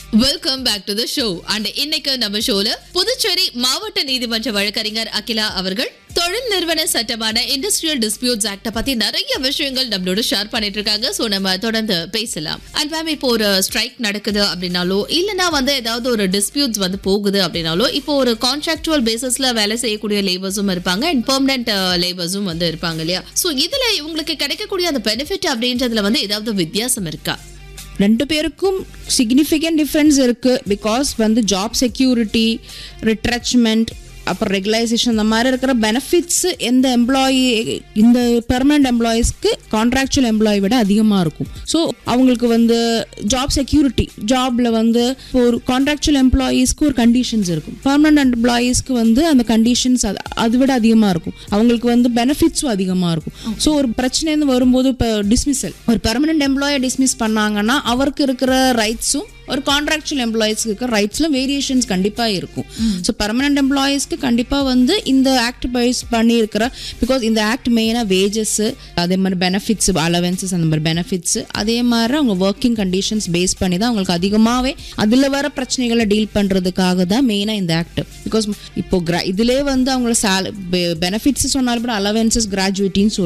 welcome back to the show and இன்னைக்கு நம்ம ஷோல புதுச்சேரி மாவட்ட நீதிமன்ற வழக்கறிஞர் அகிலா அவர்கள் தொழில் நிறுவன சட்டமான இண்டஸ்ட்ரியல் டிஸ்பியூட்ஸ் ஆக்ட பத்தி நிறைய விஷயங்கள் நம்மளோட ஷேர் பண்ணிட்டு இருக்காங்க சோ நம்ம தொடர்ந்து பேசலாம் அண்ட் மேம் இப்போ ஒரு ஸ்ட்ரைக் நடக்குது அப்படின்னாலோ இல்லனா வந்து ஏதாவது ஒரு டிஸ்பியூட்ஸ் வந்து போகுது அப்படின்னாலோ இப்போ ஒரு கான்ட்ராக்சுவல் பேசிஸ்ல வேலை செய்யக்கூடிய லேபர்ஸும் இருப்பாங்க அண்ட் பெர்மனன்ட் லேபர்ஸும் வந்து இருப்பாங்க இல்லையா சோ இதுல இவங்களுக்கு கிடைக்கக்கூடிய அந்த பெனிஃபிட் அப்படின்றதுல வந்து ஏதாவது வித்தியாசம் இருக்கா ரெண்டு பேருக்கும் சிக்னிஃபிகண்ட் டிஃப்ரென்ஸ் இருக்கு பிகாஸ் வந்து ஜாப் செக்யூரிட்டி ரிட்ரச்மெண்ட் அப்புறம் ரெகுலைசேஷன் இந்த மாதிரி இருக்கிற பெனிஃபிட்ஸ் எந்த எம்ப்ளாயி இந்த பெர்மனன்ட் எம்ப்ளாயீஸ்க்கு கான்ட்ராக்சுவல் எம்ப்ளாயி விட அதிகமாக இருக்கும் ஸோ அவங்களுக்கு வந்து ஜாப் செக்யூரிட்டி ஜாப்ல வந்து இப்போ ஒரு கான்ட்ராக்சுவல் எம்ப்ளாயீஸ்க்கு ஒரு கண்டிஷன்ஸ் இருக்கும் பெர்மனன்ட் எம்ப்ளாயீஸ்க்கு வந்து அந்த கண்டிஷன்ஸ் அது அதை விட அதிகமாக இருக்கும் அவங்களுக்கு வந்து பெனிஃபிட்ஸும் அதிகமாக இருக்கும் ஸோ ஒரு பிரச்சனைன்னு வரும்போது இப்போ டிஸ்மிஸல் ஒரு பெர்மனன்ட் எம்ப்ளாயை டிஸ்மிஸ் பண்ணாங்கன்னா அவருக்கு இருக்கிற ரைட்ஸும் ஒரு கான்ட்ராக்சுவல் எம்ப்ளாயிஸ்க்கு இருக்கிற ரைட்ஸில் வேரியேஷன்ஸ் கண்டிப்பாக இருக்கும் ஸோ பர்மனன்ட் எம்ப்ளாயீஸ்க்கு கண்டிப்பாக வந்து இந்த ஆக்ட் பேஸ் பண்ணியிருக்கிற பிகாஸ் இந்த ஆக்ட் மெயினாக வேஜஸ் அதே மாதிரி பெனிஃபிட்ஸ் அலவன்சஸ் அந்த மாதிரி பெனிஃபிட்ஸ் அதே மாதிரி அவங்க ஒர்க்கிங் கண்டிஷன்ஸ் பேஸ் பண்ணி தான் அவங்களுக்கு அதிகமாகவே அதில் வர பிரச்சனைகளை டீல் பண்ணுறதுக்காக தான் மெயினாக இந்த ஆக்ட் பிகாஸ் இப்போ கிரா இதிலே வந்து அவங்கள சால பெனிஃபிட்ஸ் சொன்னாலும் கூட அலவன்சஸ் கிராஜுவேட்டின்னு